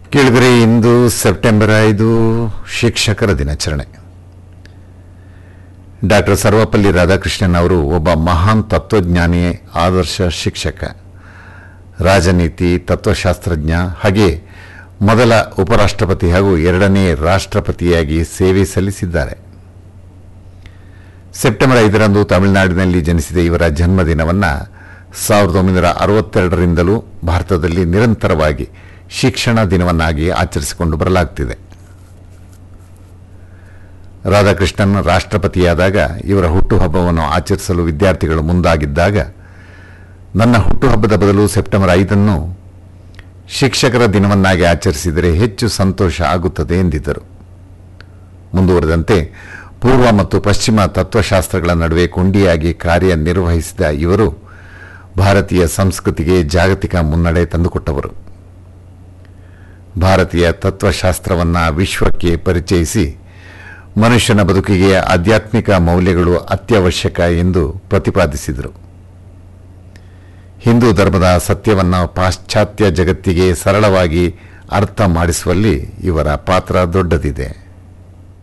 ಕೇಳಿದರೆ ಇಂದು ಸೆಪ್ಟೆಂಬರ್ ಐದು ಶಿಕ್ಷಕರ ದಿನಾಚರಣೆ ಡಾಕ್ಟರ್ ಸರ್ವಪಲ್ಲಿ ರಾಧಾಕೃಷ್ಣನ್ ಅವರು ಒಬ್ಬ ಮಹಾನ್ ತತ್ವಜ್ಞಾನಿ ಆದರ್ಶ ಶಿಕ್ಷಕ ರಾಜನೀತಿ ತತ್ವಶಾಸ್ತ್ರಜ್ಞ ಹಾಗೆ ಮೊದಲ ಉಪರಾಷ್ಟ್ರಪತಿ ಹಾಗೂ ಎರಡನೇ ರಾಷ್ಟ್ರಪತಿಯಾಗಿ ಸೇವೆ ಸಲ್ಲಿಸಿದ್ದಾರೆ ಸೆಪ್ಟೆಂಬರ್ ಐದರಂದು ತಮಿಳುನಾಡಿನಲ್ಲಿ ಜನಿಸಿದ ಇವರ ಜನ್ಮದಿನವನ್ನು ಸಾವಿರದ ಒಂಬೈನೂರ ಅರವತ್ತೆರಡರಿಂದಲೂ ಭಾರತದಲ್ಲಿ ನಿರಂತರವಾಗಿ ಶಿಕ್ಷಣ ದಿನವನ್ನಾಗಿ ಆಚರಿಸಿಕೊಂಡು ಬರಲಾಗ್ತಿದೆ ರಾಧಾಕೃಷ್ಣನ್ ರಾಷ್ಟ್ರಪತಿಯಾದಾಗ ಇವರ ಹುಟ್ಟುಹಬ್ಬವನ್ನು ಆಚರಿಸಲು ವಿದ್ಯಾರ್ಥಿಗಳು ಮುಂದಾಗಿದ್ದಾಗ ನನ್ನ ಹುಟ್ಟುಹಬ್ಬದ ಬದಲು ಸೆಪ್ಟೆಂಬರ್ ಐದನ್ನು ಶಿಕ್ಷಕರ ದಿನವನ್ನಾಗಿ ಆಚರಿಸಿದರೆ ಹೆಚ್ಚು ಸಂತೋಷ ಆಗುತ್ತದೆ ಎಂದಿದ್ದರು ಮುಂದುವರೆದಂತೆ ಪೂರ್ವ ಮತ್ತು ಪಶ್ಚಿಮ ತತ್ವಶಾಸ್ತ್ರಗಳ ನಡುವೆ ಕೊಂಡಿಯಾಗಿ ಕಾರ್ಯನಿರ್ವಹಿಸಿದ ಇವರು ಭಾರತೀಯ ಸಂಸ್ಕೃತಿಗೆ ಜಾಗತಿಕ ಮುನ್ನಡೆ ತಂದುಕೊಟ್ಟವರು ಭಾರತೀಯ ತತ್ವಶಾಸ್ತ್ರವನ್ನು ವಿಶ್ವಕ್ಕೆ ಪರಿಚಯಿಸಿ ಮನುಷ್ಯನ ಬದುಕಿಗೆ ಆಧ್ಯಾತ್ಮಿಕ ಮೌಲ್ಯಗಳು ಅತ್ಯವಶ್ಯಕ ಎಂದು ಪ್ರತಿಪಾದಿಸಿದರು ಹಿಂದೂ ಧರ್ಮದ ಸತ್ಯವನ್ನು ಪಾಶ್ಚಾತ್ಯ ಜಗತ್ತಿಗೆ ಸರಳವಾಗಿ ಅರ್ಥ ಮಾಡಿಸುವಲ್ಲಿ ಇವರ ಪಾತ್ರ ದೊಡ್ಡದಿದೆ